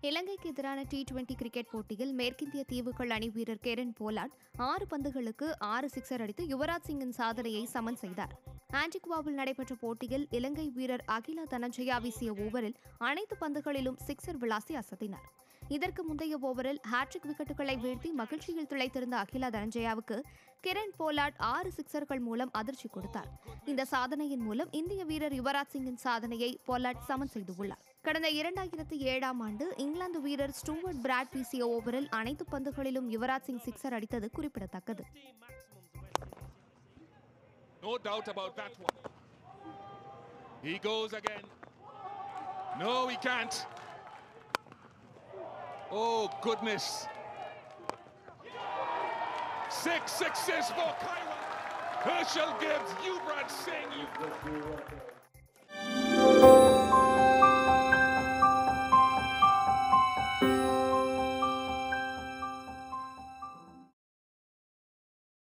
இலங்கைக்கு எதிரான T twenty cricket போட்டியில் மேற்கிந்திய தீவுகள் அணி வீரர் கெரன் போலாட் ஆறு பந்துகளுக்கு ஆறு சிக்ஸர் அடித்து யுவராஜ் சிங்கின் சாதனையை சமன் செய்தார் ஆன்டிகுவாவில் நடைபெற்ற போட்டியில் இலங்கை வீரர் அகில தனஞ்சயா வீசிய ஓவரில் அனைத்து பந்துகளிலும் சிக்ஸர் விளாசி அசத்தினார் இதற்கு முந்தைய ஓவரில் ஹாட்ரிக் விக்கெட்டுகளை வீழ்த்தி மகிழ்ச்சியில் திளைத்திருந்த அகிலா தனஞ்சயாவுக்கு கிரண் போலாட் ஆறு சிக்சர்கள் மூலம் அதிர்ச்சி கொடுத்தார் இந்த சாதனையின் மூலம் இந்திய வீரர் யுவராஜ் சிங்கின் சாதனையை போலாட் சமன் செய்துள்ளார் கடந்த இரண்டாயிரத்தி ஏழாம் ஆண்டு இங்கிலாந்து வீரர் ஸ்டூவர்ட் பிராட் வீசிய ஓவரில் அனைத்து பந்துகளிலும் யுவராஜ் சிங் சிக்ஸர் அடித்தது குறிப்பிடத்தக்கது No doubt about that one. He goes again. No, he can't. Oh, goodness. Six sixes for Kaiwa. Herschel Gibbs, Yuvraj Singh. You...